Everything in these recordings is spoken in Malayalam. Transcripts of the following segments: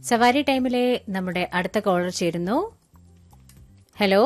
സവാരി ടൈമിലെ നമ്മുടെ അടുത്ത കോളർ ചേരുന്നു ഹലോ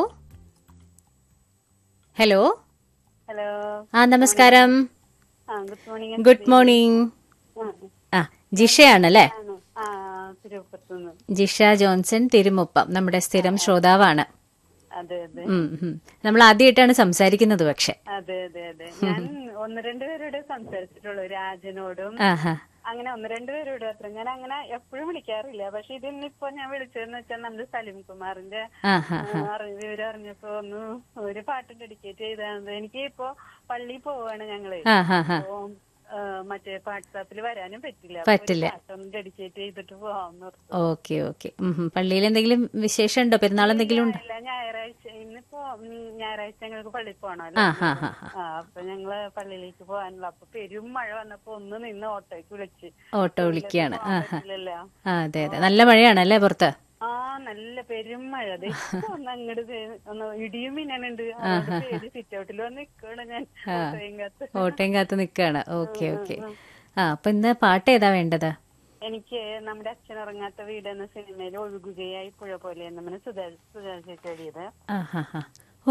ഹലോ ഹലോ ആ നമസ്കാരം ആ ഗുഡ് മോർണിംഗ് ഗുഡ് മോർണിംഗ് ആ ജിഷയാണല്ലേ ആണ് ആ തിരുവപ്പുറത്തുനിന്ന് ജിഷ ജോൺസൺ തിരുമുപ്പം നമ്മുടെ സ്ഥിരം ശ്രോതാവാണ് അതെ അതെ ഉം, ഉം. നമ്മൾ ആദ്യമായിട്ടാണ് സംസാരിക്കുന്നത് പക്ഷെ അതെ അതെ അതെ ഞാൻ ഒന്ന് രണ്ട് പേരോട് സംസാരിച്ചിട്ടുള്ളൂ രാജനോടും ആഹാ അങ്ങനെ ഒന്ന് രണ്ട് പേരോട് അത്ര ഞാൻ അങ്ങനെ എപ്പോഴും വിളിക്കാറില്ല പക്ഷെ ഇതിന്നിപ്പോ ഞാൻ വിളിച്ചതെന്ന് വെച്ചാൽ നമ്മുടെ സലിം കുമാറിന്റെ ആഹാ ആ, അറിഞ്ഞ വിവരം അറിഞ്ഞപ്പോ ഒന്ന് ഒരു പാട്ട് ഡെഡിക്കേറ്റ് ചെയ്താണ് എനിക്ക് ഇപ്പോ പള്ളിയിൽ പോവാണ് ഞങ്ങള് ആഹാ ഹാ അപ്പോ ആ, മറ്റേ വാട്സാപ്പിൽ വരാനും പറ്റില്ല പറ്റില്ല. പാട്ടൊന്ന് ഡെഡിക്കേറ്റ് ചെയ്തിട്ട് പോവാന്ന് ഓർത്തു. ഓക്കെ ഓക്കെ പള്ളിയിൽ എന്തെങ്കിലും വിശേഷം ഉണ്ടോ പെരുന്നാൾ എന്തെങ്കിലും ഉണ്ടോ ഇല്ല ഞായറാഴ്ച ഇന്നിപ്പോ ഉം, ഞായറാഴ്ച ഞങ്ങൾക്ക് പള്ളിയിൽ ആ പോകണമല്ലോ ഹാ ഹാ ഹാ ആ അപ്പൊ ഞങ്ങള് പള്ളിയിലേക്ക് പോകാനുള്ള അപ്പൊ പെരും മഴ വന്നപ്പോ ഒന്ന് നിന്ന് ഓട്ടോയ്ക്ക് വിളിച്ച് ഓട്ടോ വിളിക്കുകയാണ് പോകാൻ ആഹാ പറ്റില്ലല്ലോ ആ അതെ അതെ നല്ല മഴയാണല്ലേ പുറത്ത് ആ നല്ല പെരും മഴ ദേ ഇപ്പൊ ഒന്ന് അങ്ങോട്ട് ഒന്ന് ഇടിയും മിന്നനുണ്ട് അതുകൊണ്ട് പേര് സിറ്റ് ഔട്ടിൽ വന്ന് നിൽക്കണം ഞാൻ ഓട്ടോയും കാത്ത് ഓട്ടയും കാത്ത് നിൽക്കുകയാണ് ഓക്കെ ഓക്കെ ആ അപ്പൊ ഇന്ന് പാട്ട് ഏതാ വേണ്ടത് എനിക്ക് നമ്മുടെ അച്ഛൻ ഉറങ്ങാത്ത വീട് എന്ന സിനിമയിൽ ഒഴുകുകയായി പുഴ പോലെ എന്ന് സുധാ സുധാ ചേച്ചി എഴുതിയത് ആഹാ ഹാ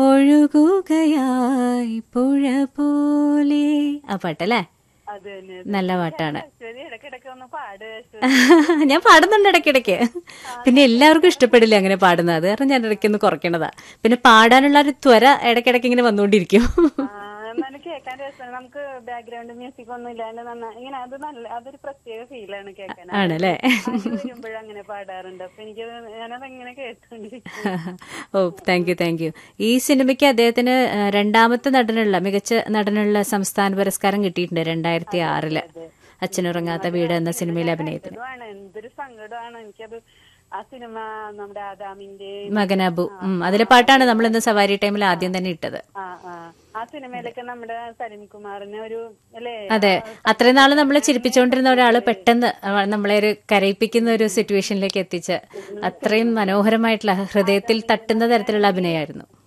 ഒഴുകുകയായി പുഴ പോലെ ആ പാട്ടല്ലേ അത് തന്നെ നല്ല പാട്ടാണ് അശ്വതി ഇടക്കിടക്ക് ഒന്ന് പാട് അശ്വതി. ഞാൻ പാടുന്നുണ്ട് ഇടയ്ക്കിടയ്ക്ക് പിന്നെ എല്ലാവർക്കും ഇഷ്ടപ്പെടില്ല അങ്ങനെ പാടുന്നത് അത് കാരണം ഞാൻ ഇടയ്ക്കൊന്ന് കുറയ്ക്കണതാ പിന്നെ പാടാനുള്ള ഒരു ത്വര ഇടയ്ക്കിടയ്ക്ക് ഇങ്ങനെ വന്നുകൊണ്ടിരിക്കും ആ, എന്നാലും കേൾക്കാൻ രസമാണ് നമുക്ക് ബാക്ക്ഗ്രൗണ്ട് മ്യൂസിക് ഒന്നും ഇല്ലാണ്ട് നന്നാ ഇങ്ങനെ അത് നല്ല അതൊരു പ്രത്യേക ഫീലാണ് കേൾക്കാൻ ആണല്ലേ വരുമ്പോഴും അങ്ങനെ പാടാറുണ്ട് അപ്പൊ എനിക്ക് ഞാനത് അങ്ങനെ കേട്ടോണ്ടിരിക്കും ഓ താങ്ക് യു താങ്ക് യു ഈ സിനിമയ്ക്ക് അദ്ദേഹത്തിന് ആ, രണ്ടാമത്തെ നടനുള്ള മികച്ച നടനുള്ള സംസ്ഥാന പുരസ്കാരം കിട്ടിയിട്ടുണ്ട് രണ്ടായിരത്തി ആറില് അച്ഛനുറങ്ങാത്ത വീട് എന്ന സിനിമയിലെ അഭിനയത്തിന് ഇതുമാണ് എന്തൊരു സങ്കടമാണ് എനിക്കത് ആ സിനിമ നമ്മുടെ ആദാമിന്റെ മകനബു ഉം അതിലെ പാട്ടാണ് നമ്മൾ ഇന്ന് സവാരി ടൈമിൽ ആദ്യം തന്നെ ഇട്ടത് ആ ആ ആ സിനിമയിലൊക്കെ നമ്മുടെ സലിം കുമാറിന് ഒരു അല്ലേ അതെ അത്രയും നാള് നമ്മളെ ചിരിപ്പിച്ചുകൊണ്ടിരുന്ന ഒരാള് പെട്ടെന്ന് അവ- നമ്മളെ ഒരു കരയിപ്പിക്കുന്ന ഒരു സിറ്റുവേഷനിലേക്ക് എത്തിച്ച് അത്രയും മനോഹരമായിട്ടുള്ള ഹൃദയത്തിൽ തട്ടുന്ന തരത്തിലുള്ള അഭിനയമായിരുന്നു